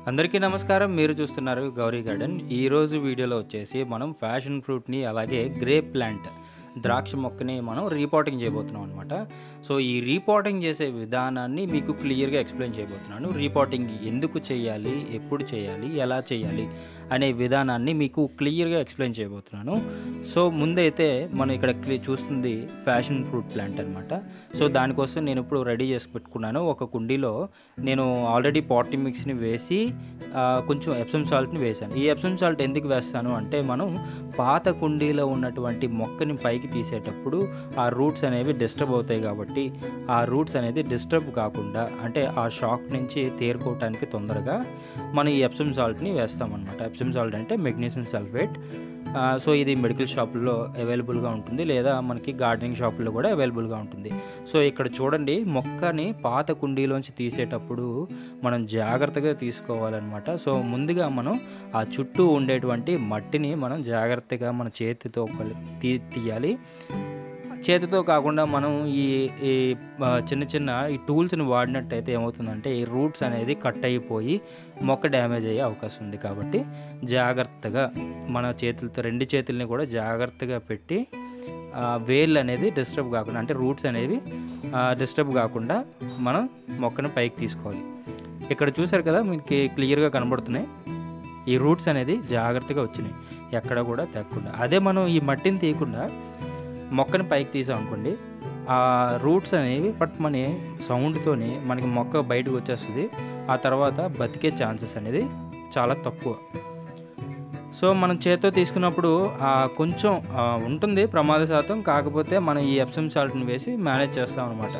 అందరికీ నమస్కారం మీరు చూస్తున్నారు గౌరీ గార్డెన్ ఈరోజు వీడియోలో వచ్చేసి మనం ఫ్యాషన్ ఫ్రూట్ని అలాగే గ్రేప్ ప్లాంట్ ద్రాక్ష మొక్కని మనం రీపాటింగ్ చేయబోతున్నాం అనమాట సో ఈ రీపాటింగ్ చేసే విధానాన్ని మీకు క్లియర్గా ఎక్స్ప్లెయిన్ చేయబోతున్నాను రీపాటింగ్ ఎందుకు చేయాలి ఎప్పుడు చేయాలి ఎలా చేయాలి అనే విధానాన్ని మీకు క్లియర్గా ఎక్స్ప్లెయిన్ చేయబోతున్నాను సో ముందైతే మనం ఇక్కడ క్లి- చూస్తుంది ఫ్యాషన్ ఫ్రూట్ ప్లాంట్ అనమాట సో దానికోసం నేను ఇప్పుడు రెడీ చేసి పెట్టుకున్నాను ఒక కుండీలో నేను ఆల్రెడీ పాటి మిక్స్ని వేసి ఆ, కొంచెం ఎప్సమ్ సాల్ట్ని వేశాను ఈ ఎప్సమ్ సాల్ట్ ఎందుకు వేస్తాను అంటే మనం పాత కుండీలో ఉన్నటువంటి మొక్కని పైకి తీసేటప్పుడు ఆ రూట్స్ అనేవి డిస్టర్బ్ అవుతాయి కాబట్టి ఆ రూట్స్ అనేది డిస్టర్బ్ కాకుండా అంటే ఆ షాక్ నుంచి తేరుకోవటానికి తొందరగా మనం ఈ ఎప్సమ్ సాల్ట్ని వేస్తామన్నమాట ఎప్సమ్ సాల్ట్ అంటే మెగ్నీషియం సల్ఫేట్ ఆ, సో ఇది మెడికల్ షాపుల్లో అవైలబుల్గా ఉంటుంది లేదా మనకి గార్డెనింగ్ షాపుల్లో కూడా అవైలబుల్గా ఉంటుంది సో ఇక్కడ చూడండి మొక్కని పాత కుండీలోంచి తీసేటప్పుడు మనం జాగ్రత్తగా తీసుకోవాలన్నమాట సో ముందుగా మనం ఆ చుట్టూ ఉండేటువంటి మట్టిని మనం జాగ్రత్తగా మన చేతితో కలి- తీ తీయాలి చేతితో కాకుండా మనం ఈ ఈ ఆ, చిన్న చిన్న ఈ టూల్స్ని వాడినట్టయితే ఏమవుతుందంటే ఈ రూట్స్ అనేది కట్ అయిపోయి మొక్క డ్యామేజ్ అయ్యే అవకాశం ఉంది కాబట్టి జాగ్రత్తగా మన చేతులతో రెండు చేతుల్ని కూడా జాగ్రత్తగా పెట్టి ఆ, వేళ్ళు అనేది డిస్టర్బ్ కాకుండా అంటే రూట్స్ అనేవి డిస్టర్బ్ కాకుండా మనం మొక్కను పైకి తీసుకోవాలి ఇక్కడ చూసారు కదా మీకు క్లియర్గా కనబడుతున్నాయి ఈ రూట్స్ అనేది జాగ్రత్తగా వచ్చినాయి ఎక్కడ కూడా తెగకుండా అదే మనం ఈ మట్టిని తీయకుండా మొక్కని పైకి తీసాం అనుకోండి ఆ రూట్స్ అనేవి బట్ మన సౌండ్తోనే మనకి మొక్క బయటకు వచ్చేస్తుంది ఆ తర్వాత బతికే ఛాన్సెస్ అనేది చాలా తక్కువ సో మనం చేత్తో తీసుకున్నప్పుడు ఆ, కొంచెం ఆ, ఉంటుంది ప్రమాద శాతం కాకపోతే మనం ఈ ఎప్సమ్ సాల్ట్ని వేసి మేనేజ్ చేస్తాం అనమాట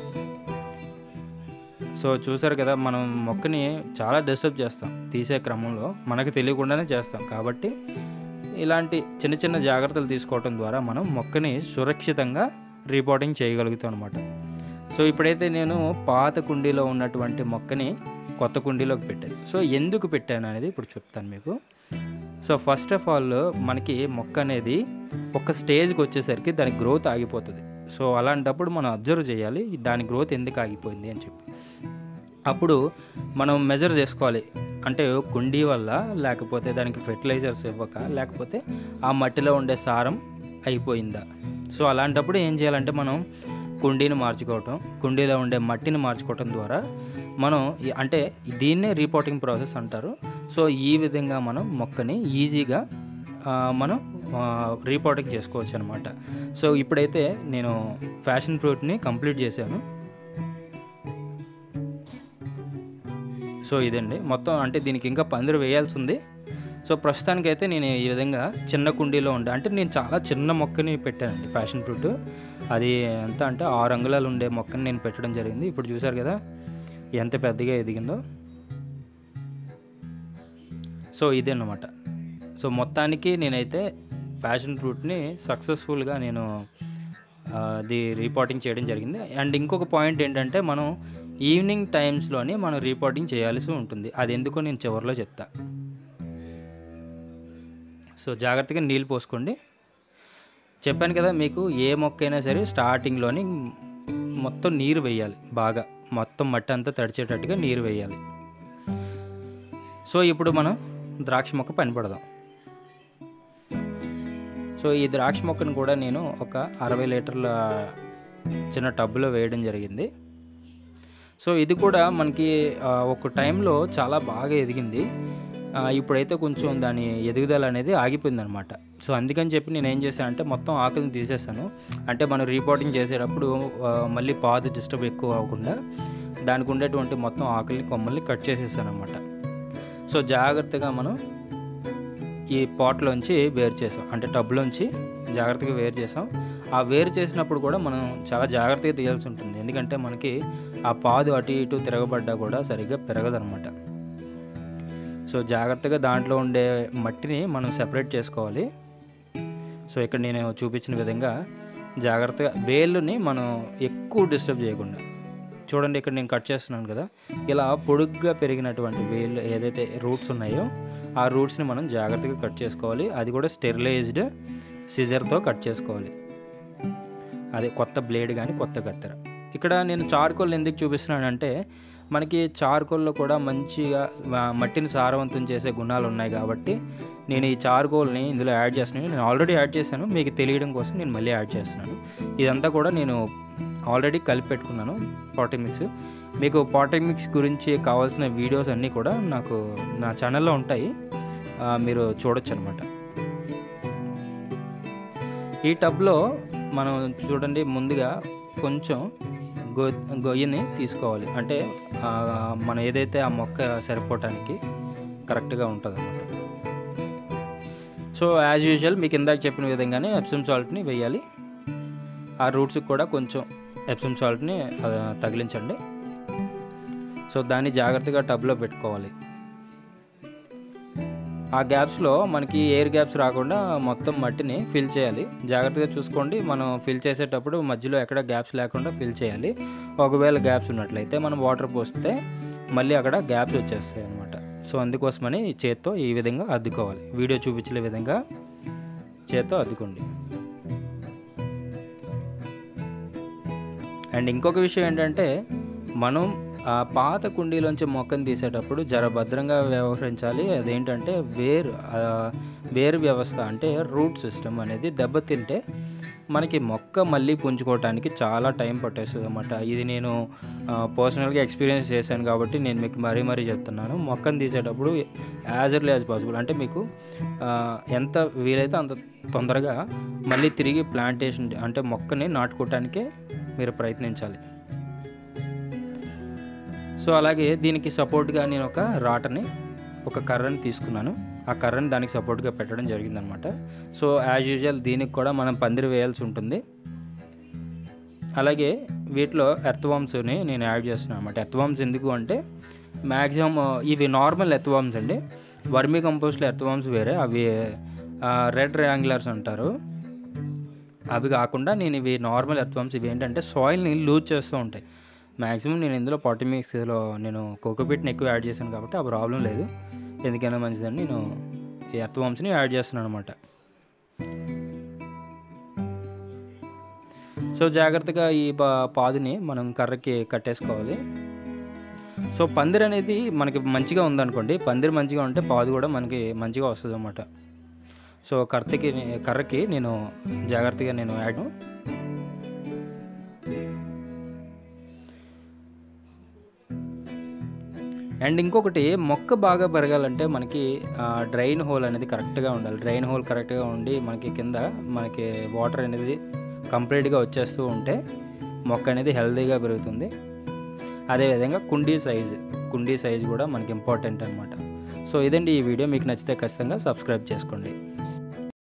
సో చూసారు కదా మనం మొక్కని చాలా డిస్టర్బ్ చేస్తాం తీసే క్రమంలో మనకు తెలియకుండానే చేస్తాం కాబట్టి ఇలాంటి చిన్న చిన్న జాగ్రత్తలు తీసుకోవడం ద్వారా మనం మొక్కని సురక్షితంగా రీపోర్టింగ్ చేయగలుగుతాం అనమాట సో ఇప్పుడైతే నేను పాత కుండీలో ఉన్నటువంటి మొక్కని కొత్త కుండీలోకి పెట్టాను సో ఎందుకు పెట్టాను అనేది ఇప్పుడు చెప్తాను మీకు సో ఫస్ట్ ఆఫ్ ఆల్ మనకి మొక్క అనేది ఒక స్టేజ్కి వచ్చేసరికి దాని గ్రోత్ ఆగిపోతుంది సో అలాంటప్పుడు మనం అబ్జర్వ్ చేయాలి దాని గ్రోత్ ఎందుకు ఆగిపోయింది అని చెప్పి అప్పుడు మనం మెజర్ చేసుకోవాలి అంటే కుండీ వల్ల లేకపోతే దానికి ఫెర్టిలైజర్స్ ఇవ్వక లేకపోతే ఆ మట్టిలో ఉండే సారం అయిపోయిందా సో అలాంటప్పుడు ఏం చేయాలంటే మనం కుండీని మార్చుకోవటం కుండీలో ఉండే మట్టిని మార్చుకోవటం ద్వారా మనం ఈ- అంటే దీన్నే రీపోర్టింగ్ ప్రాసెస్ అంటారు సో ఈ విధంగా మనం మొక్కని ఈజీగా ఆ, మనం రీపోర్టింగ్ చేసుకోవచ్చు అనమాట సో ఇప్పుడైతే నేను ఫ్యాషన్ ఫ్రూట్ని కంప్లీట్ చేశాను సో ఇదండి మొత్తం అంటే దీనికి ఇంకా పందిరి వేయాల్సి ఉంది సో ప్రస్తుతానికైతే నేను ఈ విధంగా చిన్న కుండీలో ఉండే అంటే నేను చాలా చిన్న మొక్కని పెట్టానండి ఫ్యాషన్ ఫ్రూట్ అది ఎంత అంటే ఆరు అంగుళాలు ఉండే మొక్కని నేను పెట్టడం జరిగింది ఇప్పుడు చూసారు కదా ఎంత పెద్దగా ఎదిగిందో సో ఇదే అన్నమాట సో మొత్తానికి నేనైతే ఫ్యాషన్ ఫ్రూట్ని సక్సెస్ఫుల్గా నేను ఆ, అది రిపోర్టింగ్ చేయడం జరిగింది అండ్ ఇంకొక పాయింట్ ఏంటంటే మనం ఈవినింగ్ టైమ్స్లోనే మనం రిపోర్టింగ్ చేయాల్సి ఉంటుంది అది ఎందుకో నేను చివరిలో చెప్తా సో జాగ్రత్తగా నీళ్ళు పోసుకోండి చెప్పాను కదా మీకు ఏ మొక్క అయినా సరే స్టార్టింగ్లోని మొత్తం నీరు వేయాలి బాగా మొత్తం మట్టి అంతా తడిచేటట్టుగా నీరు వేయాలి సో ఇప్పుడు మనం ద్రాక్ష మొక్క పని పడదాం సో ఈ ద్రాక్ష మొక్కను కూడా నేను ఒక అరవై లీటర్ల చిన్న టబ్లో వేయడం జరిగింది సో ఇది కూడా మనకి ఆ, ఒక టైంలో చాలా బాగా ఎదిగింది ఆ, ఇప్పుడైతే కొంచెం దాని ఎదుగుదల అనేది ఆగిపోయింది అనమాట సో అందుకని చెప్పి నేను ఏం చేశానంటే మొత్తం ఆకులను తీసేసాను అంటే మనం రీపోర్టింగ్ చేసేటప్పుడు ఆ, మళ్ళీ పాదు డిస్టర్బ్ ఎక్కువ అవ్వకుండా దానికి ఉండేటువంటి మొత్తం ఆకుల్ని కొమ్మల్ని కట్ చేసేసాను అనమాట సో జాగ్రత్తగా మనం ఈ పాట్లోంచి వేరు చేసాం అంటే టబ్లోంచి జాగ్రత్తగా వేరు చేసాం ఆ వేరు చేసినప్పుడు కూడా మనం చాలా జాగ్రత్తగా తీయాల్సి ఉంటుంది ఎందుకంటే మనకి ఆ పాదు అటు ఇటు తిరగబడ్డా కూడా సరిగ్గా పెరగదనమాట సో జాగ్రత్తగా దాంట్లో ఉండే మట్టిని మనం సెపరేట్ చేసుకోవాలి సో ఇక్కడ నేను చూపించిన విధంగా జాగ్రత్తగా వేళ్ళని మనం ఎక్కువ డిస్టర్బ్ చేయకుండా చూడండి ఇక్కడ నేను కట్ చేస్తున్నాను కదా ఇలా పొడుగ్గా పెరిగినటువంటి వేళ్ళు ఏదైతే రూట్స్ ఉన్నాయో ఆ రూట్స్ని మనం జాగ్రత్తగా కట్ చేసుకోవాలి అది కూడా స్టెరిలైజ్డ్ సిజర్తో కట్ చేసుకోవాలి అదే కొత్త బ్లేడ్ కానీ కొత్త కత్తెర ఇక్కడ నేను చార్కోల్ ఎందుకు చూపిస్తున్నానంటే మనకి చార్కోల్లో కూడా మంచిగా ఆ, మట్టిని సారవంతం చేసే గుణాలు ఉన్నాయి కాబట్టి నేను ఈ చార్కోల్ని ఇందులో యాడ్ చేస్తున్నాను నేను ఆల్రెడీ యాడ్ చేశాను మీకు తెలియడం కోసం నేను మళ్ళీ యాడ్ చేస్తున్నాను ఇదంతా కూడా నేను ఆల్రెడీ కలిపి పెట్టుకున్నాను పాటింగ్ మిక్స్ మీకు పాటింగ్ మిక్స్ గురించి కావాల్సిన వీడియోస్ అన్నీ కూడా నాకు నా ఛానల్లో ఉంటాయి ఆ, మీరు చూడొచ్చు అనమాట ఈ టబ్లో మనం చూడండి ముందుగా కొంచెం గొ గొయ్యని తీసుకోవాలి అంటే ఆ, మనం ఏదైతే ఆ మొక్క సరిపోవటానికి కరెక్ట్గా ఉంటుంది అనమాట సో యాజ్ యూజువల్ మీకు ఇందాక చెప్పిన విధంగానే ఎప్సమ్ సాల్ట్ని వేయాలి ఆ రూట్స్కి కూడా కొంచెం ఎప్సమ్ సాల్ట్ని ఆ, తగిలించండి సో దాన్ని జాగ్రత్తగా టబ్లో పెట్టుకోవాలి ఆ గ్యాప్స్లో మనకి ఎయిర్ గ్యాప్స్ రాకుండా మొత్తం మట్టిని ఫిల్ చేయాలి జాగ్రత్తగా చూసుకోండి మనం ఫిల్ చేసేటప్పుడు మధ్యలో ఎక్కడ గ్యాప్స్ లేకుండా ఫిల్ చేయాలి ఒకవేళ గ్యాప్స్ ఉన్నట్లయితే మనం వాటర్ పోస్తే మళ్ళీ అక్కడ గ్యాప్స్ వచ్చేస్తాయి అనమాట సో అందుకోసమని చేత్తో ఈ విధంగా అద్దుకోవాలి వీడియో చూపించే విధంగా చేత్తో అద్దుకోండి అండ్ ఇంకొక విషయం ఏంటంటే మనం ఆ పాత కుండీలోంచి మొక్కను తీసేటప్పుడు జర భద్రంగా వ్యవహరించాలి అదేంటంటే వేరు ఆ, వేరు వ్యవస్థ అంటే రూట్ సిస్టమ్ అనేది దెబ్బతింటే మనకి మొక్క మళ్ళీ పుంజుకోవటానికి చాలా టైం పట్టేస్తుంది అనమాట ఇది నేను పర్సనల్గా ఎక్స్పీరియన్స్ చేశాను కాబట్టి నేను మీకు మరీ మరీ చెప్తున్నాను మొక్కను తీసేటప్పుడు యాజ్ ఎర్లీ యాజ్ పాసిబుల్ అంటే మీకు ఆ, ఎంత వీలైతే అంత తొందరగా మళ్ళీ తిరిగి ప్లాంటేషన్ అంటే మొక్కని నాటుకోవటానికే మీరు ప్రయత్నించాలి సో అలాగే దీనికి సపోర్ట్గా నేను ఒక రాటని ఒక కర్రని తీసుకున్నాను ఆ కర్రని దానికి సపోర్ట్గా పెట్టడం జరిగిందనమాట సో యాజ్ యూజువల్ దీనికి కూడా మనం పందిరి వేయాల్సి ఉంటుంది అలాగే వీటిలో ఎర్త్వామ్స్ని నేను యాడ్ చేస్తున్నాను అనమాట ఎర్త్వామ్స్ ఎందుకు అంటే మ్యాక్సిమం ఇవి నార్మల్ ఎర్త్వామ్స్ అండి వర్మీ కంపోస్ట్లో ఎర్త్వామ్స్ వేరే అవి రెడ్ ట్రయాంగులర్స్ అంటారు అవి కాకుండా నేను ఇవి నార్మల్ ఎర్త్వామ్స్ ఇవి ఏంటంటే సాయిల్ని లూజ్ చేస్తూ ఉంటాయి మ్యాక్సిమం నేను ఇందులో పాటి మిక్స్లో నేను కోకోపీట్ని ఎక్కువ యాడ్ చేశాను కాబట్టి ఆ ప్రాబ్లం లేదు ఎందుకైనా మంచిదని నేను ఈ ఎర్త్వామ్స్ని యాడ్ చేస్తున్నాను అనమాట సో జాగ్రత్తగా ఈ పా పాదుని మనం కర్రకి కట్టేసుకోవాలి సో పందిరి అనేది మనకి మంచిగా ఉందనుకోండి పందిరి మంచిగా ఉంటే పాదు కూడా మనకి మంచిగా వస్తుంది అన్నమాట సో కర్రకి కర్రకి నేను జాగ్రత్తగా నేను యాడ్ అండ్ ఇంకొకటి మొక్క బాగా పెరగాలంటే మనకి డ్రైన్ హోల్ అనేది కరెక్ట్గా ఉండాలి డ్రైన్ హోల్ కరెక్ట్గా ఉండి మనకి కింద మనకి వాటర్ అనేది కంప్లీట్గా వచ్చేస్తూ ఉంటే మొక్క అనేది హెల్తీగా పెరుగుతుంది అదేవిధంగా కుండీ సైజ్ కుండీ సైజ్ కూడా మనకి ఇంపార్టెంట్ అనమాట సో ఇదండి ఈ వీడియో మీకు నచ్చితే ఖచ్చితంగా సబ్స్క్రైబ్ చేసుకోండి